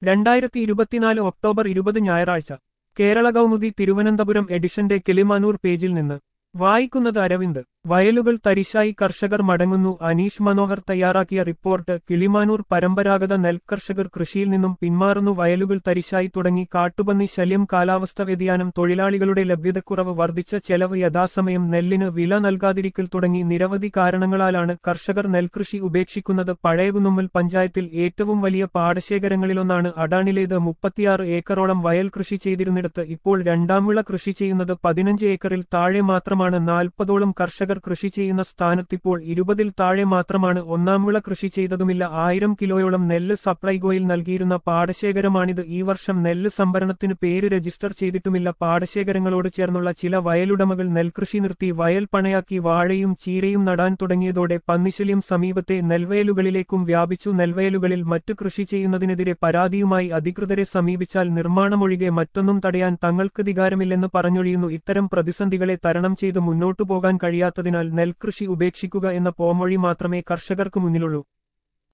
രണ്ടായിരത്തി ഇരുപത്തിനാല് ഒക്ടോബർ ഇരുപത് ഞായറാഴ്ച കേരള കൗമുദി തിരുവനന്തപുരം എഡിഷന്റെ കിളിമാനൂർ പേജിൽ നിന്ന് വായിക്കുന്നത് അരവിന്ദ് വയലുകൾ തരിശായി കർഷകർ മടങ്ങുന്നു അനീഷ് മനോഹർ തയ്യാറാക്കിയ റിപ്പോർട്ട് കിളിമാനൂർ പരമ്പരാഗത നെൽകർഷകർ കൃഷിയിൽ നിന്നും പിന്മാറുന്നു വയലുകൾ തരിശായി തുടങ്ങി കാട്ടുപന്നി ശല്യം കാലാവസ്ഥ വ്യതിയാനം തൊഴിലാളികളുടെ ലഭ്യതക്കുറവ് വർദ്ധിച്ച ചെലവ് യഥാസമയം നെല്ലിന് വില നൽകാതിരിക്കൽ തുടങ്ങി നിരവധി കാരണങ്ങളാലാണ് കർഷകർ നെൽകൃഷി ഉപേക്ഷിക്കുന്നത് പഴയകുന്നുമ്മൽ പഞ്ചായത്തിൽ ഏറ്റവും വലിയ പാടശേഖരങ്ങളിലൊന്നാണ് അടാണിലേത് മുപ്പത്തിയാറ് ഏക്കറോളം വയൽ കൃഷി ചെയ്തിരുന്നിടത്ത് ഇപ്പോൾ രണ്ടാം വിള കൃഷി ചെയ്യുന്നത് പതിനഞ്ച് ഏക്കറിൽ താഴെ മാത്രമാണ് നാൽപ്പതോളം കർഷകർ കൃഷി ചെയ്യുന്ന സ്ഥാനത്തിപ്പോൾ ഇരുപതിൽ താഴെ മാത്രമാണ് ഒന്നാം വിള കൃഷി ചെയ്തതുമില്ല ആയിരം കിലോയോളം നെല്ല് സപ്ലൈകോയിൽ നൽകിയിരുന്ന പാടശേഖരമാണിത് ഈ വർഷം നെല്ല് സംഭരണത്തിന് പേര് രജിസ്റ്റർ ചെയ്തിട്ടുമില്ല പാടശേഖരങ്ങളോട് ചേർന്നുള്ള ചില വയലുടമകൾ നെൽകൃഷി നിർത്തി വയൽ പണയാക്കി വാഴയും ചീരയും നടാൻ തുടങ്ങിയതോടെ പന്നിശല്യം സമീപത്തെ നെൽവയലുകളിലേക്കും വ്യാപിച്ചു നെൽവയലുകളിൽ മറ്റു കൃഷി ചെയ്യുന്നതിനെതിരെ പരാതിയുമായി അധികൃതരെ സമീപിച്ചാൽ നിർമ്മാണമൊഴികെ മറ്റൊന്നും തടയാൻ തങ്ങൾക്കധികാരമില്ലെന്ന് പറഞ്ഞൊഴിയുന്നു ഇത്തരം പ്രതിസന്ധികളെ തരണം ചെയ്ത് മുന്നോട്ടു പോകാൻ കഴിയാത്തതിനാൽ നെൽകൃഷി ഉപേക്ഷിക്കുക എന്ന പോംവഴി മാത്രമേ കർഷകർക്ക് മുന്നിലുള്ളൂ